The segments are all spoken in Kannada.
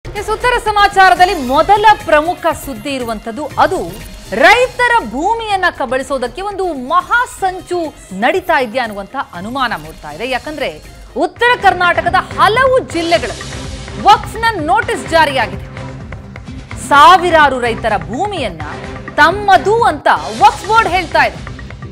ಈ ಸುತ್ತರ ಸಮಾಚಾರದಲ್ಲಿ ಮೊದಲ ಪ್ರಮುಖ ಸುದ್ದಿ ಇರುವಂತದ್ದು ಅದು ರೈತರ ಭೂಮಿಯನ್ನ ಕಬಳಿಸೋದಕ್ಕೆ ಒಂದು ಮಹಾ ಸಂಚು ನಡೀತಾ ಇದೆಯಾ ಅನ್ನುವಂತ ಅನುಮಾನ ಮೂಡ್ತಾ ಇದೆ ಯಾಕಂದ್ರೆ ಉತ್ತರ ಕರ್ನಾಟಕದ ಹಲವು ಜಿಲ್ಲೆಗಳಲ್ಲಿ ವಕ್ಫ್ನ ನೋಟಿಸ್ ಜಾರಿಯಾಗಿದೆ ಸಾವಿರಾರು ರೈತರ ಭೂಮಿಯನ್ನ ತಮ್ಮದು ಅಂತ ವಕ್ಫ್ ಬೋರ್ಡ್ ಹೇಳ್ತಾ ಇದೆ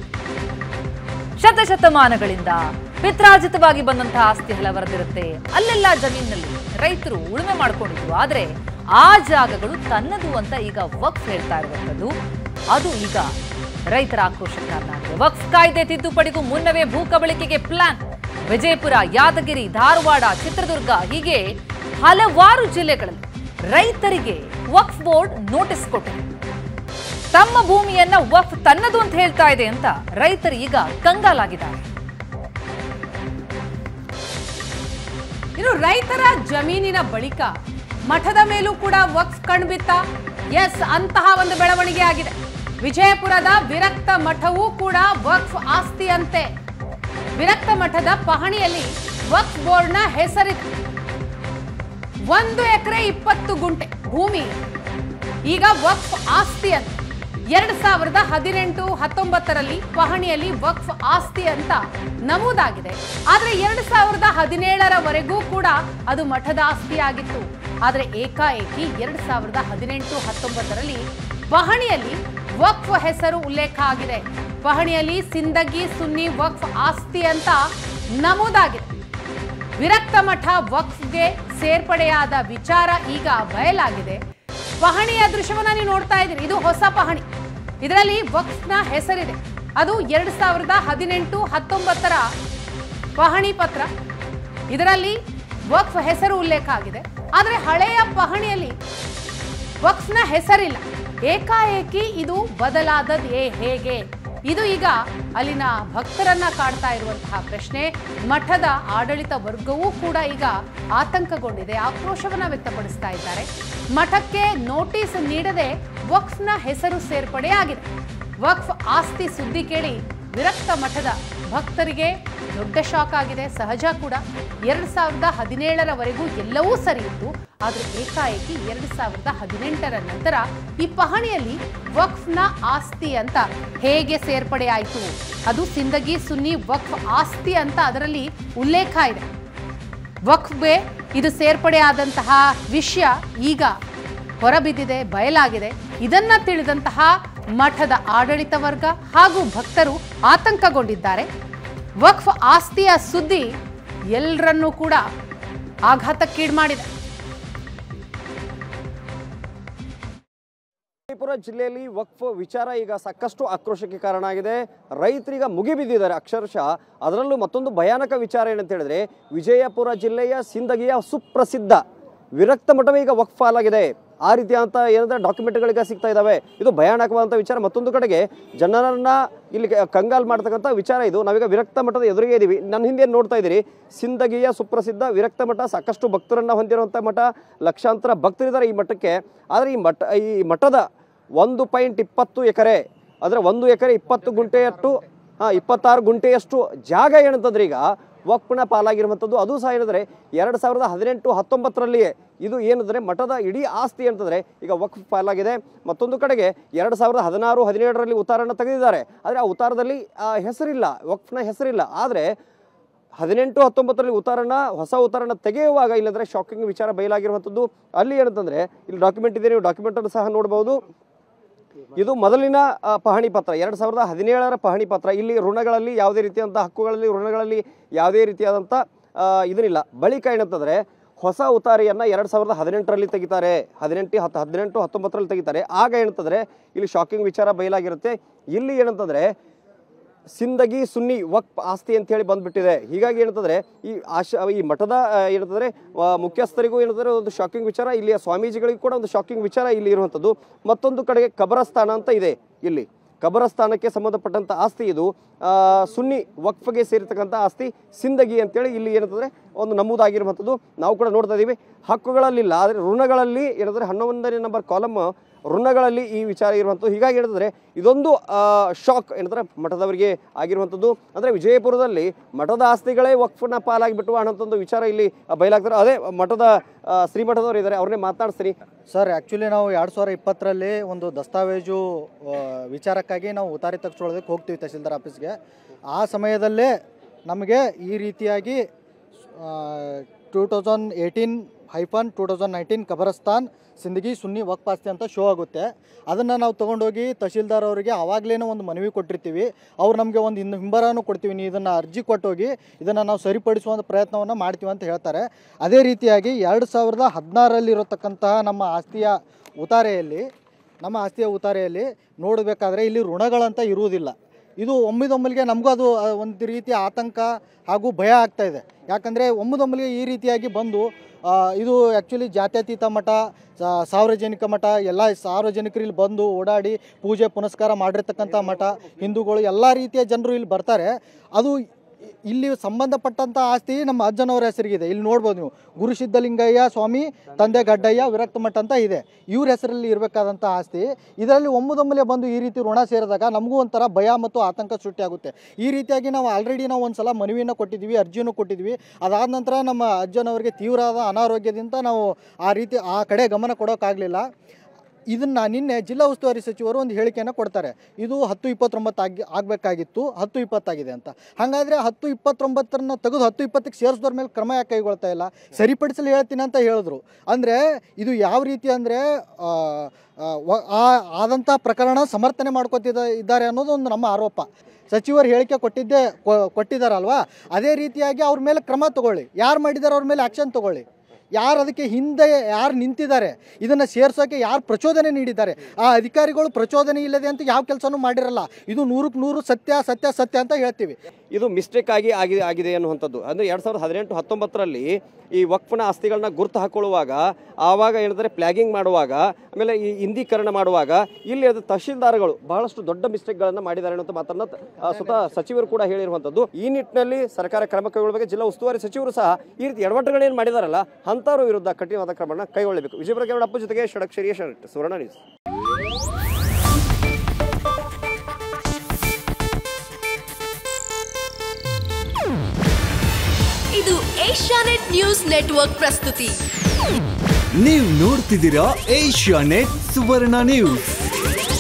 ಶತಶತಮಾನಗಳಿಂದ ಪಿತ್ರಾರ್ಜಿತವಾಗಿ ಬಂದಂತಹ ಆಸ್ತಿ ಹಲವರದಿರುತ್ತೆ ಅಲ್ಲೆಲ್ಲ ಜಮೀನಿನಲ್ಲಿ ರೈತರು ಉಳುಮೆ ಮಾಡ್ಕೊಂಡಿದ್ರು ಆದ್ರೆ ಆ ಜಾಗಗಳು ತನ್ನದು ಅಂತ ಈಗ ವಕ್ಫ್ ಹೇಳ್ತಾ ಇರುವಂತದ್ದು ಅದು ಈಗ ರೈತರ ಆಕ್ರೋಶಕ್ಕೆ ಕಾರಣ ಆಗಿದೆ ವಕ್ಫ್ ಕಾಯ್ದೆ ತಿದ್ದುಪಡಿಗೂ ಮುನ್ನವೇ ಭೂ ಕಬಳಿಕೆಗೆ ಪ್ಲಾನ್ ವಿಜಯಪುರ ಯಾದಗಿರಿ ಧಾರವಾಡ ಚಿತ್ರದುರ್ಗ ಹೀಗೆ ಹಲವಾರು ಜಿಲ್ಲೆಗಳಲ್ಲಿ ರೈತರಿಗೆ ವಕ್ಫ್ ಬೋರ್ಡ್ ನೋಟಿಸ್ ಕೊಟ್ಟಿದೆ ತಮ್ಮ ಭೂಮಿಯನ್ನ ವಫ್ ತನ್ನದು ಅಂತ ಹೇಳ್ತಾ ಇದೆ ಅಂತ ರೈತರು ಈಗ ಕಂಗಾಲಾಗಿದ್ದಾರೆ ಇನ್ನು ರೈತರ ಜಮೀನಿನ ಬಳಿಕ ಮಠದ ಮೇಲೂ ಕೂಡ ವಕ್ಫ್ ಕಣ್ಬಿತ್ತ ಎಸ್ ಅಂತಹ ಒಂದು ಬೆಳವಣಿಗೆ ಆಗಿದೆ ವಿಜಯಪುರದ ವಿರಕ್ತ ಮಠವೂ ಕೂಡ ವಕ್ಫ್ ಆಸ್ತಿ ಅಂತೆ ವಿರಕ್ತ ಮಠದ ಪಹಣಿಯಲ್ಲಿ ವಕ್ಫ್ ಬೋರ್ಡ್ನ ಹೆಸರಿದೆ ಒಂದು ಎಕರೆ ಇಪ್ಪತ್ತು ಗುಂಟೆ ಭೂಮಿ ಈಗ ವಕ್ಫ್ ಆಸ್ತಿ ಅಂತ ಎರಡ್ ಸಾವಿರದ ಹದಿನೆಂಟು ಹತ್ತೊಂಬತ್ತರಲ್ಲಿ ಪಹಣಿಯಲ್ಲಿ ವಕ್ಫ್ ಆಸ್ತಿ ಅಂತ ನಮೂದಾಗಿದೆ ಆದ್ರೆ ಎರಡ್ ಸಾವಿರದ ಹದಿನೇಳರವರೆಗೂ ಕೂಡ ಅದು ಮಠದ ಆಸ್ತಿ ಆಗಿತ್ತು ಆದ್ರೆ ಏಕಾಏಕಿ ಎರಡ್ ಸಾವಿರದ ಹದಿನೆಂಟು ಹತ್ತೊಂಬತ್ತರಲ್ಲಿ ಪಹಣಿಯಲ್ಲಿ ವಕ್ಫ್ ಹೆಸರು ಉಲ್ಲೇಖ ಆಗಿದೆ ಪಹಣಿಯಲ್ಲಿ ಸಿಂದಗಿ ಸುನ್ನಿ ವಕ್ಫ್ ಆಸ್ತಿ ಅಂತ ನಮೂದಾಗಿದೆ ವಿರಕ್ತ ಮಠ ವಕ್ಫ್ಗೆ ಸೇರ್ಪಡೆಯಾದ ವಿಚಾರ ಈಗ ಬಯಲಾಗಿದೆ ಪಹಣಿಯ ದೃಶ್ಯವನ್ನ ನೀವು ನೋಡ್ತಾ ಇದ್ದೀರಿ ಇದು ಹೊಸ ಪಹಣಿ ಇದರಲ್ಲಿ ವಕ್ಫ್ನ ಹೆಸರಿದೆ ಅದು ಎರಡ್ ಸಾವಿರದ ಹದಿನೆಂಟು ಹತ್ತೊಂಬತ್ತರ ಪಹಣಿ ಪತ್ರ ಇದರಲ್ಲಿ ವಕ್ಫ್ ಹೆಸರು ಉಲ್ಲೇಖ ಆಗಿದೆ ಆದರೆ ಹಳೆಯ ಪಹಣಿಯಲ್ಲಿ ವಕ್ಫ್ನ ಹೆಸರಿಲ್ಲ ಏಕಾಏಕಿ ಇದು ಬದಲಾದದ್ದು ಏ ಹೇಗೆ ಇದು ಈಗ ಅಲ್ಲಿನ ಭಕ್ತರನ್ನ ಕಾಡ್ತಾ ಇರುವಂತಹ ಪ್ರಶ್ನೆ ಮಠದ ಆಡಳಿತ ವರ್ಗವೂ ಕೂಡ ಈಗ ಆತಂಕಗೊಂಡಿದೆ ಆಕ್ರೋಶವನ್ನ ವ್ಯಕ್ತಪಡಿಸ್ತಾ ಇದ್ದಾರೆ ಮಠಕ್ಕೆ ನೋಟಿಸ್ ನೀಡದೆ ವಕ್ಫ್ನ ಹೆಸರು ಸೇರ್ಪಡೆಯಾಗಿದೆ ವಕ್ಫ್ ಆಸ್ತಿ ಸುದ್ದಿ ಕೇಳಿ ವಿರಕ್ತ ಮಠದ ಭಕ್ತರಿಗೆ ದೊಡ್ಡ ಶಾಕ್ ಆಗಿದೆ ಸಹಜ ಕೂಡ ಎರಡ್ ಸಾವಿರದ ಹದಿನೇಳರವರೆಗೂ ಎಲ್ಲವೂ ಸರಿ ಇತ್ತು ಆದರೆ ಏಕಾಏಕಿ ಎರಡ್ ಸಾವಿರದ ಹದಿನೆಂಟರ ನಂತರ ಈ ಪಹಣಿಯಲ್ಲಿ ವಕ್ಫ್ನ ಆಸ್ತಿ ಅಂತ ಹೇಗೆ ಸೇರ್ಪಡೆ ಆಯಿತು ಅದು ಸಿಂದಗಿ ಸುನ್ನಿ ವಕ್ಫ್ ಆಸ್ತಿ ಅಂತ ಅದರಲ್ಲಿ ಉಲ್ಲೇಖ ಇದೆ ವಕ್ಫ್ಗೆ ಇದು ಸೇರ್ಪಡೆ ಆದಂತಹ ವಿಷಯ ಈಗ ಹೊರಬಿದ್ದಿದೆ ಬಯಲಾಗಿದೆ ಇದನ್ನ ತಿಳಿದಂತಹ ಮಠದ ಆಡಳಿತ ವರ್ಗ ಹಾಗೂ ಭಕ್ತರು ಆತಂಕಗೊಂಡಿದ್ದಾರೆ ವಕ್ಫ್ ಆಸ್ತಿಯ ಸುದ್ದಿ ಎಲ್ಲರನ್ನೂ ಕೂಡ ಆಘಾತಕ್ಕೀಡು ಮಾಡಿದೆ ವಿಜಯಪುರ ಜಿಲ್ಲೆಯಲ್ಲಿ ವಕ್ಫ್ ವಿಚಾರ ಈಗ ಸಾಕಷ್ಟು ಆಕ್ರೋಶಕ್ಕೆ ಕಾರಣ ಆಗಿದೆ ರೈತರೀಗ ಮುಗಿಬಿದ್ದಿದ್ದಾರೆ ಅಕ್ಷರಶಃ ಅದರಲ್ಲೂ ಮತ್ತೊಂದು ಭಯಾನಕ ವಿಚಾರ ಏನಂತ ಹೇಳಿದ್ರೆ ವಿಜಯಪುರ ಜಿಲ್ಲೆಯ ಸಿಂದಗಿಯ ಸುಪ್ರಸಿದ್ಧ ವಿರಕ್ತ ಮಠವೇ ಈಗ ವಕ್ಫ್ ಆಲಾಗಿದೆ ಆ ರೀತಿಯಾದಂಥ ಏನಂದ್ರೆ ಡಾಕ್ಯುಮೆಂಟ್ಗಳಿಗೆ ಸಿಗ್ತಾ ಇದ್ದಾವೆ ಇದು ಭಯಾನಕವಾದಂಥ ವಿಚಾರ ಮತ್ತೊಂದು ಕಡೆಗೆ ಜನರನ್ನ ಇಲ್ಲಿ ಕಂಗಾಲ್ ಮಾಡ್ತಕ್ಕಂಥ ವಿಚಾರ ಇದು ನಾವೀಗ ವಿರಕ್ತ ಮಠದ ಎದುರಿಗೆ ಇದ್ದೀವಿ ನನ್ನ ಹಿಂದೆ ಏನ್ ನೋಡ್ತಾ ಇದ್ದೀರಿ ಸಿಂದಗಿಯ ಸುಪ್ರಸಿದ್ಧ ವಿರಕ್ತ ಮಠ ಸಾಕಷ್ಟು ಭಕ್ತರನ್ನ ಹೊಂದಿರುವಂಥ ಮಠ ಲಕ್ಷಾಂತರ ಭಕ್ತರಿದ್ದಾರೆ ಈ ಮಠಕ್ಕೆ ಆದರೆ ಈ ಮಠ ಈ ಮಠದ ಒಂದು ಪಾಯಿಂಟ್ ಇಪ್ಪತ್ತು ಎಕರೆ ಅಂದರೆ ಒಂದು ಎಕರೆ ಇಪ್ಪತ್ತು ಗುಂಟೆಯಷ್ಟು ಹಾಂ ಇಪ್ಪತ್ತಾರು ಗುಂಟೆಯಷ್ಟು ಜಾಗ ಏನಂತಂದ್ರೆ ಈಗ ವಕ್ಫ್ನ ಪಾಲಾಗಿರುವಂಥದ್ದು ಅದು ಸಹ ಏನಂದರೆ ಎರಡು ಸಾವಿರದ ಹದಿನೆಂಟು ಹತ್ತೊಂಬತ್ತರಲ್ಲಿಯೇ ಇದು ಏನಂದರೆ ಮಠದ ಇಡೀ ಆಸ್ತಿ ಅಂತಂದರೆ ಈಗ ವಕ್ಫ್ ಪಾಲಾಗಿದೆ ಮತ್ತೊಂದು ಕಡೆಗೆ ಎರಡು ಸಾವಿರದ ಹದಿನಾರು ಹದಿನೇಳರಲ್ಲಿ ಉತ್ತಾರನ ತೆಗೆದಿದ್ದಾರೆ ಆದರೆ ಆ ಉತ್ತಾರದಲ್ಲಿ ಆ ಹೆಸರಿಲ್ಲ ವಕ್ಫ್ನ ಹೆಸರಿಲ್ಲ ಆದರೆ ಹದಿನೆಂಟು ಹತ್ತೊಂಬತ್ತರಲ್ಲಿ ಉತ್ತಾರನ ಹೊಸ ಉತ್ತಾರನ ತೆಗೆಯುವಾಗ ಇಲ್ಲಂದ್ರೆ ಶಾಕಿಂಗ್ ವಿಚಾರ ಬಯಲಾಗಿರುವಂಥದ್ದು ಅಲ್ಲಿ ಏನಂತಂದ್ರೆ ಇಲ್ಲಿ ಡಾಕ್ಯುಮೆಂಟ್ ಇದೆ ನೀವು ಡಾಕ್ಯುಮೆಂಟ್ ಅನ್ನು ಸಹ ನೋಡಬಹುದು ಇದು ಮೊದಲಿನ ಆ, ಪಹಣಿ ಪತ್ರ ಎರಡು ಸಾವಿರದ ಹದಿನೇಳರ ಪಹಣಿ ಪತ್ರ ಇಲ್ಲಿ ಋಣಗಳಲ್ಲಿ ಯಾವುದೇ ರೀತಿಯಾದಂಥ ಹಕ್ಕುಗಳಲ್ಲಿ ಋಣಗಳಲ್ಲಿ ಯಾವುದೇ ರೀತಿಯಾದಂಥ ಆ, ಇದನ್ನಿಲ್ಲ ಬಳಿಕ ಏನಂತಂದ್ರೆ ಹೊಸ ಉತ್ತಾರಿಯನ್ನು ಎರಡು ಸಾವಿರದ ಹದಿನೆಂಟರಲ್ಲಿ ತೆಗಿತಾರೆ ಹದಿನೆಂಟು ಹತ್ತು ಹದಿನೆಂಟು ಹತ್ತೊಂಬತ್ತರಲ್ಲಿ ತೆಗಿತಾರೆ ಆಗ ಏನಂತಂದ್ರೆ ಇಲ್ಲಿ ಶಾಕಿಂಗ್ ವಿಚಾರ ಬಯಲಾಗಿರುತ್ತೆ ಇಲ್ಲಿ ಏನಂತಂದ್ರೆ ಸಿಂದಗಿ ಸುನ್ನಿ ವಕ್ಫ್ ಆಸ್ತಿ ಅಂತ ಹೇಳಿ ಬಂದ್ಬಿಟ್ಟಿದೆ ಹೀಗಾಗಿ ಏನಂತಂದ್ರೆ ಈ ಆಶ ಈ ಮಠದ ಆ, ಏನಂತಂದ್ರೆ ಆ, ಮುಖ್ಯಸ್ಥರಿಗೂ ಏನಂತಂದ್ರೆ ಒಂದು ಶಾಕಿಂಗ್ ವಿಚಾರ ಇಲ್ಲಿಯ ಸ್ವಾಮೀಜಿಗಳಿಗೂ ಕೂಡ ಒಂದು ಶಾಕಿಂಗ್ ವಿಚಾರ ಇಲ್ಲಿ ಇರುವಂಥದ್ದು ಮತ್ತೊಂದು ಕಡೆಗೆ ಕಬರಸ್ಥಾನ ಅಂತ ಇದೆ ಇಲ್ಲಿ ಕಬರಸ್ಥಾನಕ್ಕೆ ಸಂಬಂಧಪಟ್ಟಂತ ಆಸ್ತಿ ಇದು ಆ, ಸುನ್ನಿ ವಕ್ಫ್ಗೆ ಸೇರಿರ್ತಕ್ಕಂಥ ಆಸ್ತಿ ಸಿಂದಗಿ ಅಂತೇಳಿ ಇಲ್ಲಿ ಏನಂತಂದ್ರೆ ಒಂದು ನಮೂದಾಗಿರುವಂಥದ್ದು ನಾವು ಕೂಡ ನೋಡ್ತಾ ಇದ್ದೀವಿ ಹಕ್ಕುಗಳಲ್ಲಿಲ್ಲ ಆದರೆ ಋಣಗಳಲ್ಲಿ ಏನಂದ್ರೆ ಹನ್ನೊಂದನೇ ನಂಬರ್ ಕಾಲಮ್ ಋಣಗಳಲ್ಲಿ ಈ ವಿಚಾರ ಇರುವಂಥದ್ದು ಹೀಗಾಗಿ ಹೇಳಿದ್ರೆ ಇದೊಂದು ಶಾಕ್ ಏನಂದ್ರೆ ಮಠದವರಿಗೆ ಆಗಿರುವಂಥದ್ದು ಅಂದರೆ ವಿಜಯಪುರದಲ್ಲಿ ಮಠದ ಆಸ್ತಿಗಳೇ ವಕ್ಫ್ನ ಪಾಲಾಗಿ ಬಿಟ್ಟು ಅನ್ನೋಂಥದ್ದು ವಿಚಾರ ಇಲ್ಲಿ ಬಯಲಾಗ್ತಾರೆ ಅದೇ ಮಠದ ಆ, ಶ್ರೀಮಠದವರು ಇದ್ದಾರೆ ಅವ್ರನ್ನೇ ಮಾತನಾಡಿಸ್ತೀನಿ ಸರ್ ಆ್ಯಕ್ಚುಲಿ ನಾವು ಎರಡು ಸಾವಿರ ಇಪ್ಪತ್ತರಲ್ಲಿ ಒಂದು ದಸ್ತಾವೇಜು ಆ, ವಿಚಾರಕ್ಕಾಗಿ ನಾವು ಉತಾರಿ ತೆಗೆಸ್ಕೊಳ್ಳೋದಕ್ಕೆ ಹೋಗ್ತೀವಿ ತಹಸೀಲ್ದಾರ್ ಆಫೀಸ್ಗೆ ಆ ಸಮಯದಲ್ಲೇ ನಮಗೆ ಈ ರೀತಿಯಾಗಿ two thousand eighteen hyphen two thousand nineteen ಕಬರಸ್ತಾನ್ ಸಿಂದಗಿ ಸುನ್ನಿ ವಕ್ಫ್ ಆಸ್ತಿ ಅಂತ ಶೋ ಆಗುತ್ತೆ ಅದನ್ನು ನಾವು ತೊಗೊಂಡೋಗಿ ತಹಶೀಲ್ದಾರ್ ಅವರಿಗೆ ಆವಾಗಲೇ ಒಂದು ಮನವಿ ಕೊಟ್ಟಿರ್ತೀವಿ ಅವ್ರು ನಮಗೆ ಒಂದು ಇನ್ನು ಹಿಂಬರನೂ ಕೊಡ್ತೀವಿ ನೀವು ಇದನ್ನು ಅರ್ಜಿ ಕೊಟ್ಟೋಗಿ ಇದನ್ನು ನಾವು ಸರಿಪಡಿಸುವಂಥ ಪ್ರಯತ್ನವನ್ನು ಮಾಡ್ತೀವಿ ಅಂತ ಹೇಳ್ತಾರೆ ಅದೇ ರೀತಿಯಾಗಿ ಎರಡು ಸಾವಿರದ ಹದಿನಾರಲ್ಲಿರತಕ್ಕಂತಹ ನಮ್ಮ ಆಸ್ತಿಯ ಉತಾರೆಯಲ್ಲಿ ನಮ್ಮ ಆಸ್ತಿಯ ಉತಾರೆಯಲ್ಲಿ ನೋಡಬೇಕಾದ್ರೆ ಇಲ್ಲಿ ಋಣಗಳಂತ ಇರುವುದಿಲ್ಲ ಇದು ಒಮ್ಮಿದೊಮ್ಮಿಗೆ ನಮಗೂ ಅದು ಆ, ಒಂದು ರೀತಿಯ ಆತಂಕ ಹಾಗೂ ಭಯ ಆಗ್ತಾ ಇದೆ ಯಾಕಂದರೆ ಒಮ್ಮಿದೊಮ್ಮಿಗೆ ಈ ರೀತಿಯಾಗಿ ಬಂದು ಆ, ಇದು ಆ್ಯಕ್ಚುಲಿ ಜಾತ್ಯತೀತ ಮಠ ಸಾ- ಸಾರ್ವಜನಿಕ ಮಠ ಎಲ್ಲ ಸಾರ್ವಜನಿಕರು ಇಲ್ಲಿ ಬಂದು ಓಡಾಡಿ ಪೂಜೆ ಪುನಸ್ಕಾರ ಮಾಡಿರ್ತಕ್ಕಂಥ ಮಠ ಹಿಂದೂಗಳು ಎಲ್ಲ ರೀತಿಯ ಜನರು ಇಲ್ಲಿ ಬರ್ತಾರೆ ಅದು ಇ- ಇಲ್ಲಿ ಸಂಬಂಧಪಟ್ಟಂಥ ಆಸ್ತಿ ನಮ್ಮ ಅಜ್ಜನವರ ಹೆಸರಿಗಿದೆ ಇಲ್ಲಿ ನೋಡ್ಬೋದು ನೀವು ಗುರು ಸಿದ್ಧಲಿಂಗಯ್ಯ ಸ್ವಾಮಿ ತಂದೆ ಗಡ್ಡಯ್ಯ ವಿರಕ್ತ ಮಠ ಅಂತ ಇದೆ ಇವ್ರ ಹೆಸರಲ್ಲಿ ಇರಬೇಕಾದಂಥ ಆಸ್ತಿ ಇದರಲ್ಲಿ ಒಮ್ಮದೊಮ್ಮಲೆ ಬಂದು ಈ ರೀತಿ ಋಣ ಸೇರಿದಾಗ ನಮಗೂ ಒಂಥರ ಭಯ ಮತ್ತು ಆತಂಕ ಸೃಷ್ಟಿಯಾಗುತ್ತೆ ಈ ರೀತಿಯಾಗಿ ನಾವು ಆಲ್ರೆಡಿ ನಾವು ಒಂದ್ಸಲ ಮನವಿಯನ್ನು ಕೊಟ್ಟಿದ್ವಿ ಅರ್ಜಿಯನ್ನು ಕೊಟ್ಟಿದ್ವಿ ಅದಾದ ನಂತರ ನಮ್ಮ ಅಜ್ಜನವರಿಗೆ ತೀವ್ರವಾದ ಅನಾರೋಗ್ಯದಿಂದ ನಾವು ಆ ರೀತಿ ಆ ಕಡೆ ಗಮನ ಕೊಡೋಕ್ಕಾಗಲಿಲ್ಲ ಇದನ್ನ ನಿನ್ನೆ ಜಿಲ್ಲಾ ಉಸ್ತುವಾರಿ ಸಚಿವರು ಒಂದು ಹೇಳಿಕೆಯನ್ನು ಕೊಡ್ತಾರೆ ಇದು ಹತ್ತು ಇಪ್ಪತ್ತೊಂಬತ್ತು ಆಗಿ ಆಗಬೇಕಾಗಿತ್ತು ಹತ್ತು ಇಪ್ಪತ್ತಾಗಿದೆ ಅಂತ ಹಾಗಾದರೆ ಹತ್ತು ಇಪ್ಪತ್ತೊಂಬತ್ತರನ್ನ ತೆಗೆದು ಹತ್ತು ಇಪ್ಪತ್ತಕ್ಕೆ ಸೇರಿಸಿದವ್ರ ಮೇಲೆ ಕ್ರಮ ಯಾಕೆ ಕೈಗೊಳ್ತಾ ಇಲ್ಲ ಸರಿಪಡಿಸಲು ಹೇಳ್ತೀನಿ ಅಂತ ಹೇಳಿದ್ರು ಅಂದರೆ ಇದು ಯಾವ ರೀತಿ ಅಂದರೆ ಆ ಆದಂಥ ಪ್ರಕರಣ ಸಮರ್ಥನೆ ಮಾಡ್ಕೊತಿದ್ದ ಇದ್ದಾರೆ ಅನ್ನೋದು ಒಂದು ನಮ್ಮ ಆರೋಪ ಸಚಿವರು ಹೇಳಿಕೆ ಕೊಟ್ಟಿದ್ದೇ ಕೊ- ಕೊಟ್ಟಿದ್ದಾರಲ್ವಾ ಅದೇ ರೀತಿಯಾಗಿ ಅವ್ರ ಮೇಲೆ ಕ್ರಮ ತಗೊಳ್ಳಿ ಯಾರು ಮಾಡಿದ್ದಾರೆ ಅವ್ರ ಮೇಲೆ ಆ್ಯಕ್ಷನ್ ತಗೊಳ್ಳಿ ಯಾರು ಅದಕ್ಕೆ ಹಿಂದೆ ಯಾರು ನಿಂತಿದ್ದಾರೆ ಇದನ್ನು ಸೇರ್ಸೋಕೆ ಯಾರು ಪ್ರಚೋದನೆ ನೀಡಿದ್ದಾರೆ ಆ ಅಧಿಕಾರಿಗಳು ಪ್ರಚೋದನೆ ಇಲ್ಲದೆ ಅಂತ ಯಾವ ಕೆಲಸನೂ ಮಾಡಿರಲ್ಲ ಇದು ನೂರಕ್ಕೆ ನೂರು ಸತ್ಯ ಸತ್ಯ ಸತ್ಯ ಅಂತ ಹೇಳ್ತೀವಿ ಇದು ಮಿಸ್ಟೇಕ್ ಆಗಿ ಆಗಿದೆ ಆಗಿದೆ ಅನ್ನುವಂಥದ್ದು ಅಂದರೆ ಎರಡು ಸಾವಿರದ ಹದಿನೆಂಟು ಹತ್ತೊಂಬತ್ತರಲ್ಲಿ ಈ ವಕ್ಫ್ನ ಆಸ್ತಿಗಳನ್ನ ಗುರುತು ಹಾಕೊಳ್ಳುವಾಗ ಆವಾಗ ಏನಂದರೆ ಪ್ಲ್ಯಾಗಿಂಗ್ ಮಾಡುವಾಗ ಆಮೇಲೆ ಈ ಹಿಂದೀಕರಣ ಮಾಡುವಾಗ ಇಲ್ಲಿ ಅದು ತಹಶೀಲ್ದಾರ್ಗಳು ಬಹಳಷ್ಟು ದೊಡ್ಡ ಮಿಸ್ಟೇಕ್ಗಳನ್ನು ಮಾಡಿದ್ದಾರೆ ಅನ್ನುವಂಥ ಮಾತನ್ನ ಆ, ಸ್ವತಃ ಸಚಿವರು ಕೂಡ ಹೇಳಿರುವಂಥದ್ದು ಈ ನಿಟ್ಟಿನಲ್ಲಿ ಸರ್ಕಾರ ಕ್ರಮ ಕೈಗೊಳ್ಳಬೇಕು ಜಿಲ್ಲಾ ಉಸ್ತುವಾರಿ ಸಚಿವರು ಸಹ ಈ ರೀತಿ ಎಡವಟ್ಟುಗಳೇನು ಮಾಡಿದಾರಲ್ಲ ಅಂಥವ್ರ ವಿರುದ್ಧ ಕಠಿಣವಾದ ಕ್ರಮವನ್ನು ಕೈಗೊಳ್ಳಬೇಕು ವಿಜಯಪುರ ಕೆರಡಪ್ಪ ಜೊತೆಗೆ ಷಡಕ್ಷರಿಯ ಶರಟ್ ಸುವರ್ಣ ನ್ಯೂಸ್ ಇದು ಏಷ್ಯಾನೆಟ್ ನ್ಯೂಸ್ ನೆಟ್ವರ್ಕ್ ಪ್ರಸ್ತುತಿ ನೀವು ನೋಡ್ತಿದ್ದೀರಾ ಏಷ್ಯಾ ನೆಟ್ ಸುವರ್ಣ ನ್ಯೂಸ್